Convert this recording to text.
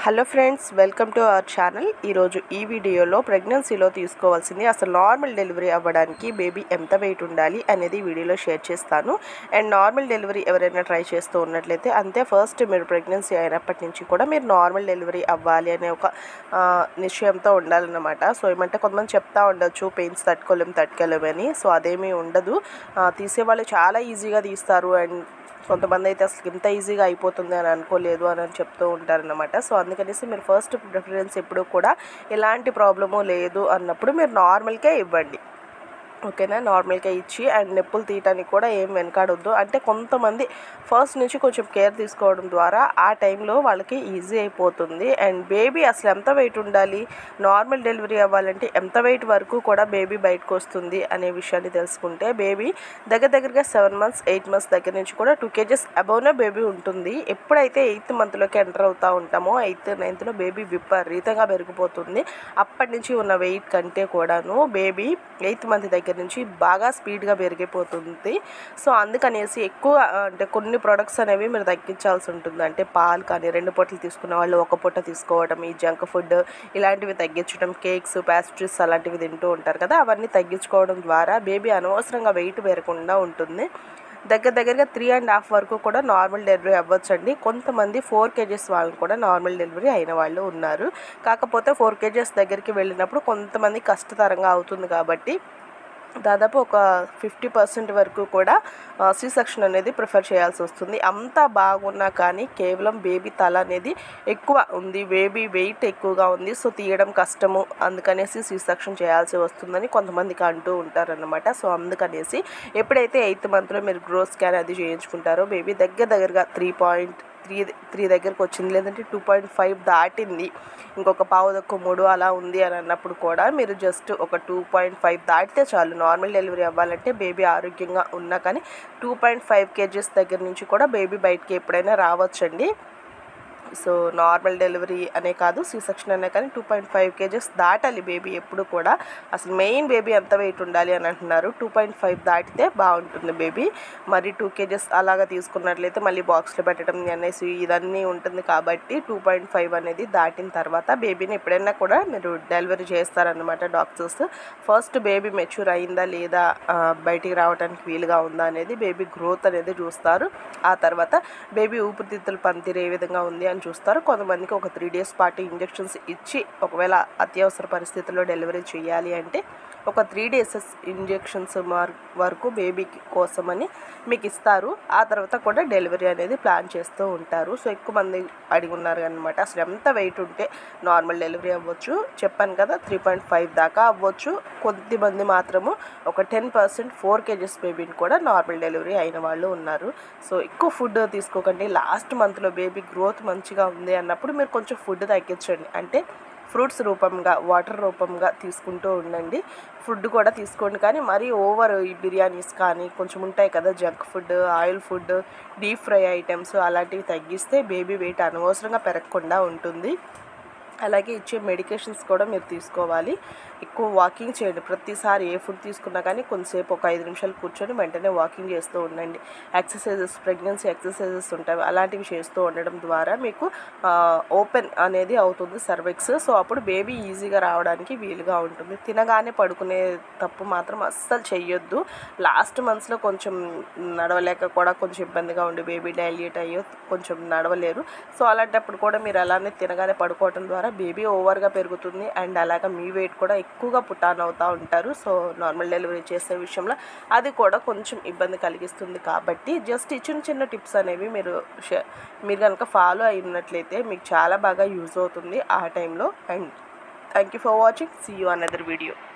hello friends welcome to our channel ఈరోజు ఈ వీడియోలో ప్రెగ్నెన్సీలో తీసుకోవాల్సింది అసలు నార్మల్ డెలివరీ అవ్వడానికి బేబీ ఎంత వెయిట్ ఉండాలి అనేది ఈ వీడియోలో షేర్ చేస్తాను అండ్ నార్మల్ డెలివరీ ఎవరైనా ట్రై చేస్తూ ఉన్నట్లయితే అంతే ఫస్ట్ మీరు ప్రెగ్నెన్సీ అయినప్పటి నుంచి కూడా మీరు నార్మల్ డెలివరీ అవ్వాలి అనే ఒక ఆ, నిశ్చయంతో ఉండాలన్నమాట సో ఏమంటే కొంతమంది చెప్తా ఉండొచ్చు పెయిన్స్ తట్టుకోలేం తట్టుకోలేమని సో అదేమీ ఉండదు ఆ, తీసేవాళ్ళు చాలా ఈజీగా తీస్తారు అండ్ కొంతమంది అయితే అసలు ఇంత ఈజీగా అయిపోతుంది అని అనుకోలేదు అని అని చెప్తూ ఉంటారనమాట సో అందుకనేసి మీరు ఫస్ట్ ప్రిఫరెన్స్ ఎప్పుడు కూడా ఎలాంటి ప్రాబ్లము లేదు అన్నప్పుడు మీరు నార్మల్కే ఇవ్వండి ఓకేనా నార్మల్గా ఇచ్చి అండ్ నొప్పులు తీయటానికి కూడా ఏం వెనకాడొద్దు అంటే కొంతమంది ఫస్ట్ నుంచి కొంచెం కేర్ తీసుకోవడం ద్వారా ఆ టైంలో వాళ్ళకి ఈజీ అయిపోతుంది అండ్ బేబీ అసలు ఎంత వెయిట్ ఉండాలి నార్మల్ డెలివరీ అవ్వాలంటే ఎంత వెయిట్ వరకు కూడా బేబీ బయటకు వస్తుంది అనే విషయాన్ని తెలుసుకుంటే బేబీ దగ్గర దగ్గరగా సెవెన్ మంత్స్ ఎయిట్ మంత్స్ దగ్గర నుంచి కూడా టూ కేజెస్ అబౌవ్నే బేబీ ఉంటుంది ఎప్పుడైతే ఎయిత్ మంత్లోకి ఎంటర్ అవుతూ ఉంటామో ఎయిత్ నైన్త్లో బేబీ విపరీతంగా పెరిగిపోతుంది అప్పటి నుంచి ఉన్న వెయిట్ కంటే కూడాను బేబీ ఎయిత్ మంత్ దగ్గర నుంచి బాగా స్పీడ్గా పెరిగిపోతుంది సో అందుకనేసి ఎక్కువ ఆ, అంటే కొన్ని ప్రొడక్ట్స్ అనేవి మీరు తగ్గించాల్సి ఉంటుంది అంటే పాలు కానీ రెండు పూటలు తీసుకున్న వాళ్ళు ఒక పూట తీసుకోవడం ఈ జంక్ ఫుడ్ ఇలాంటివి తగ్గించడం కేక్స్ ప్యాస్ట్రీస్ అలాంటివి తింటూ ఉంటారు కదా అవన్నీ తగ్గించుకోవడం ద్వారా బేబీ అనవసరంగా వెయిట్ పెరగకుండా ఉంటుంది దగ్గర దగ్గరగా త్రీ అండ్ హాఫ్ వరకు కూడా నార్మల్ డెలివరీ అవ్వచ్చండి కొంతమంది ఫోర్ కేజెస్ వాళ్ళని కూడా నార్మల్ డెలివరీ అయిన వాళ్ళు ఉన్నారు కాకపోతే ఫోర్ కేజెస్ దగ్గరికి వెళ్ళినప్పుడు కొంతమంది కష్టతరంగా అవుతుంది కాబట్టి దాదాపు ఒక ఫిఫ్టీ పర్సెంట్ వరకు కూడా సి సెక్షన్ అనేది ప్రిఫర్ చేయాల్సి వస్తుంది అంతా బాగున్నా కానీ కేవలం బేబీ తల అనేది ఎక్కువ ఉంది బేబీ వెయిట్ ఎక్కువగా ఉంది సో తీయడం కష్టము అందుకనేసి సి సెక్షన్ చేయాల్సి వస్తుందని కొంతమందికి అంటూ ఉంటారన్నమాట సో అందుకనేసి ఎప్పుడైతే ఎయిత్ మంత్లో మీరు గ్రో స్కాన్ అది చేయించుకుంటారో బేబీ దగ్గర దగ్గరగా త్రీ పాయింట్ త్రీ త్రీ దగ్గరకు వచ్చింది లేదంటే టూ పాయింట్ ఫైవ్ దాటింది ఇంకొక పావు దక్కు మూడు అలా ఉంది అని అన్నప్పుడు కూడా మీరు జస్ట్ ఒక టూ పాయింట్ ఫైవ్ దాటితే చాలు నార్మల్ డెలివరీ అవ్వాలంటే బేబీ ఆరోగ్యంగా ఉన్నా కానీ టూ పాయింట్ ఫైవ్ కేజెస్ దగ్గర నుంచి కూడా బేబీ బయటికి ఎప్పుడైనా రావచ్చండి సో నార్మల్ డెలివరీ అనే కాదు సి సెక్షన్ అనే కానీ టూ పాయింట్ ఫైవ్ కేజెస్ దాటాలి బేబీ ఎప్పుడు కూడా అసలు మెయిన్ బేబీ ఎంత వెయిట్ ఉండాలి అని అంటున్నారు టూ పాయింట్ ఫైవ్ దాటితే బాగుంటుంది బేబీ మరి టూ కేజెస్ అలాగా తీసుకున్నట్లయితే మళ్ళీ బాక్స్లో పెట్టడం అనేసి ఇదన్నీ ఉంటుంది కాబట్టి టూ పాయింట్ ఫైవ్ అనేది దాటిన తర్వాత బేబీని ఎప్పుడైనా కూడా మీరు డెలివరీ చేస్తారనమాట డాక్టర్స్ ఫస్ట్ బేబీ మెచ్యూర్ అయిందా లేదా ఆ, బయటికి రావడానికి వీలుగా ఉందా అనేది బేబీ గ్రోత్ అనేది చూస్తారు ఆ తర్వాత బేబీ ఊపిరితిత్తులు పనితీరు ఏ విధంగా ఉంది అని చూస్తారు కొంతమందికి ఒక త్రీ డేస్ పాటు ఇంజెక్షన్స్ ఇచ్చి ఒకవేళ అత్యవసర పరిస్థితుల్లో డెలివరీ చేయాలి అంటే ఒక త్రీ డేస్ ఇంజెక్షన్స్ మార్ వరకు బేబీకి కోసమని మీకు ఇస్తారు ఆ తర్వాత కూడా డెలివరీ అనేది ప్లాన్ చేస్తూ ఉంటారు సో ఎక్కువ మంది అడిగి ఉన్నారు అనమాట అసలు ఎంత వెయిట్ ఉంటే నార్మల్ డెలివరీ అవ్వచ్చు చెప్పాను కదా త్రీ పాయింట్ ఫైవ్ దాకా అవ్వచ్చు కొద్దిమంది మాత్రము ఒక టెన్ పర్సెంట్ ఫోర్ కేజెస్ బేబీని కూడా నార్మల్ డెలివరీ అయిన వాళ్ళు ఉన్నారు సో ఎక్కువ ఫుడ్ తీసుకోకండి లాస్ట్ మంత్లో బేబీ గ్రోత్ మంచిగా ఉంది అన్నప్పుడు మీరు కొంచెం ఫుడ్ తగ్గించండి అంటే ఫ్రూట్స్ రూపంగా వాటర్ రూపంగా తీసుకుంటూ ఉండండి ఫుడ్ కూడా తీసుకోండి కానీ మరీ ఓవర్ ఈ బిర్యానీస్ కానీ కొంచెం ఉంటాయి కదా junk food oil food deep fry items అలాంటివి తగ్గిస్తే బేబీ వెయిట్ అనవసరంగా పెరగకుండా ఉంటుంది అలాగే ఇచ్చే మెడికేషన్స్ కూడా మీరు తీసుకోవాలి ఎక్కువ వాకింగ్ చేయండి ప్రతిసారి ఏ ఫుడ్ తీసుకున్నా కానీ కొంతసేపు ఒక ఐదు నిమిషాలు కూర్చొని వెంటనే వాకింగ్ చేస్తూ ఉండండి ఎక్సర్సైజెస్ ప్రెగ్నెన్సీ ఎక్సర్సైజెస్ ఉంటాయి అలాంటివి చేస్తూ ఉండడం ద్వారా మీకు ఓపెన్ అనేది అవుతుంది సర్వెక్స్ సో అప్పుడు బేబీ ఈజీగా రావడానికి వీలుగా ఉంటుంది తినగానే పడుకునే తప్పు మాత్రం అస్సలు చెయ్యొద్దు లాస్ట్ మంత్స్లో కొంచెం నడవలేక కూడా కొంచెం ఇబ్బందిగా ఉండి బేబీ డైల్యూట్ అయ్యో కొంచెం నడవలేరు సో అలాంటప్పుడు కూడా మీరు అలానే తినగానే పడుకోవడం ద్వారా బేబీ ఓవర్గా పెరుగుతుంది అండ్ అలాగా మీ వెయిట్ కూడా ఎక్కువగా పుటాన్ అవుతూ ఉంటారు సో నార్మల్ డెలివరీ చేసే విషయంలో అది కూడా కొంచెం ఇబ్బంది కలిగిస్తుంది కాబట్టి జస్ట్ ఈ చిన్న చిన్న టిప్స్ అనేవి మీరు షే- మీరు కనుక ఫాలో అయినట్లయితే మీకు చాలా బాగా యూజ్ అవుతుంది ఆ టైంలో and thank you for watching see you another video